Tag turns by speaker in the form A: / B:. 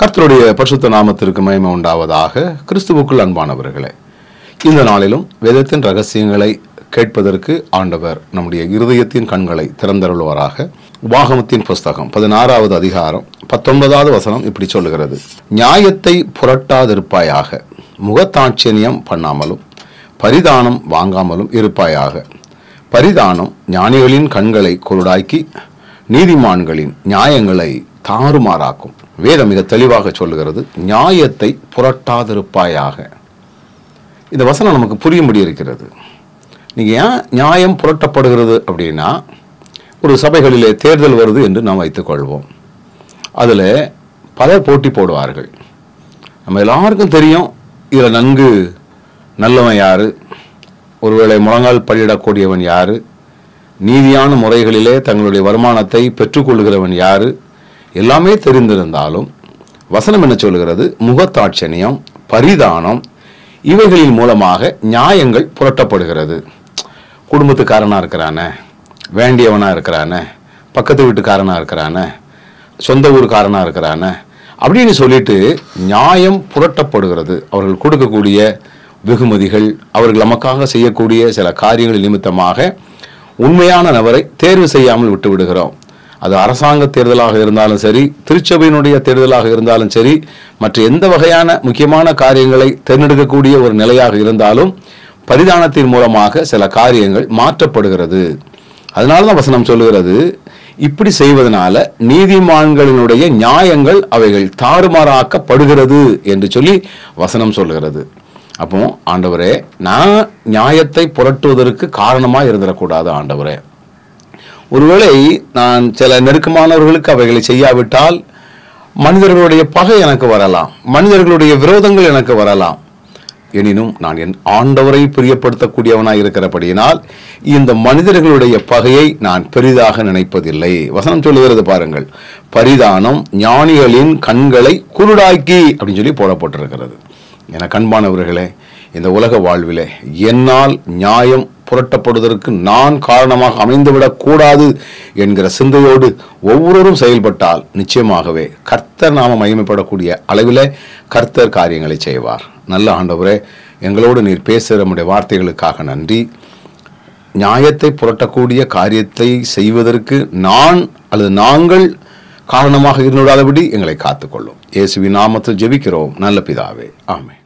A: கர்த்தருடைய பரிசுத்த நாமத்திற்கு மகிமை உண்டாவதாக கிறிஸ்துவுக்குள் அன்பானவர்களே இந்த நாளிலும் வேதத்தின் ரகசியங்களை கேட்பதற்கு ஆண்டவர் நம்முடைய இருதயத்தின் கண்களை திறந்தருள்வாராக வாகமத்தின் புஸ்தகம் பதினாறாவது அதிகாரம் பத்தொன்பதாவது வசனம் இப்படி சொல்லுகிறது நியாயத்தை புரட்டாதிருப்பாயாக முகத்தாட்சியம் பண்ணாமலும் பரிதானம் வாங்காமலும் இருப்பாயாக பரிதானம் ஞானிகளின் கண்களை குருடாக்கி நீதிமான்களின் நியாயங்களை தாறுமாறாக்கும் வேதம் மிக தெளிவாக சொல்லுகிறது நியாயத்தை புரட்டாதிருப்பாயாக இந்த வசனம் நமக்கு புரியும்படி இருக்கிறது நீங்கள் ஏன் நியாயம் புரட்டப்படுகிறது அப்படின்னா ஒரு சபைகளிலே தேர்தல் வருது என்று நாம் வைத்துக்கொள்வோம் அதில் பலர் போட்டி போடுவார்கள் நம்ம எல்லாருக்கும் தெரியும் இதில் நன்கு நல்லவன் யாரு ஒருவேளை முழங்கால் படியிடக்கூடியவன் யாரு நீதியான முறைகளிலே தங்களுடைய வருமானத்தை பெற்றுக்கொள்கிறவன் யாரு எல்லாமே தெரிந்திருந்தாலும் வசனம் என்ன சொல்கிறது முகத்தாட்சணியம் பரிதானம் இவைகளின் மூலமாக நியாயங்கள் புரட்டப்படுகிறது குடும்பத்துக்காரனா இருக்கிறானே வேண்டியவனா இருக்கிறானே பக்கத்து வீட்டுக்காரனா இருக்கிறானே சொந்த ஊருக்காரனா இருக்கிறானே அப்படின்னு சொல்லிட்டு நியாயம் புரட்டப்படுகிறது அவர்கள் கொடுக்கக்கூடிய வெகுமதிகள் அவர்கள் நமக்காக செய்யக்கூடிய சில காரியங்கள் நிமித்தமாக உண்மையான நபரை தேர்வு செய்யாமல் விட்டு விடுகிறோம் அது அரசாங்க தேர்தலாக இருந்தாலும் சரி திருச்சபையினுடைய தேர்தலாக இருந்தாலும் சரி மற்ற எந்த வகையான முக்கியமான காரியங்களை தேர்ந்தெடுக்கக்கூடிய ஒரு நிலையாக இருந்தாலும் பரிதானத்தின் மூலமாக சில காரியங்கள் மாற்றப்படுகிறது அதனால தான் வசனம் சொல்லுகிறது இப்படி செய்வதனால நீதிமான்களினுடைய நியாயங்கள் அவைகள் தாறுமாறாக்கப்படுகிறது என்று சொல்லி வசனம் சொல்லுகிறது அப்போ ஆண்டவரே நான் நியாயத்தை புரட்டுவதற்கு காரணமாக இருந்துடக்கூடாது ஆண்டவரே ஒருவேளை நான் சில நெருக்கமானவர்களுக்கு அவைகளை செய்யாவிட்டால் மனிதர்களுடைய பகை எனக்கு வரலாம் மனிதர்களுடைய விரோதங்கள் எனக்கு வரலாம் எனினும் நான் என் ஆண்டவரை பிரியப்படுத்தக்கூடியவனாய் இருக்கிறபடியினால் இந்த மனிதர்களுடைய பகையை நான் பெரிதாக நினைப்பதில்லை வசனம் சொல்லுகிறது பாருங்கள் பரிதானம் ஞானிகளின் கண்களை குருடாக்கி அப்படின்னு சொல்லி போடப்பட்டிருக்கிறது என கண்பானவர்களே இந்த உலக வாழ்விலே என்னால் நியாயம் புரட்டப்படுவதற்கு நான் காரணமாக அமைந்துவிடக் கூடாது என்கிற சிந்தையோடு ஒவ்வொருவரும் செயல்பட்டால் நிச்சயமாகவே கர்த்தர் நாம மகிமைப்படக்கூடிய அளவிலே கர்த்தர் காரியங்களை செய்வார் நல்ல ஆண்டவரே எங்களோடு நீர் பேசுகிற நம்முடைய வார்த்தைகளுக்காக நன்றி நியாயத்தை புரட்டக்கூடிய காரியத்தை செய்வதற்கு நான் அல்லது நாங்கள் காரணமாக இருந்துவிடாதபடி எங்களை காத்துக்கொள்ளும் இயேசுவின் நாமத்தில் ஜெபிக்கிறோம் நல்ல பிதாவே ஆமென்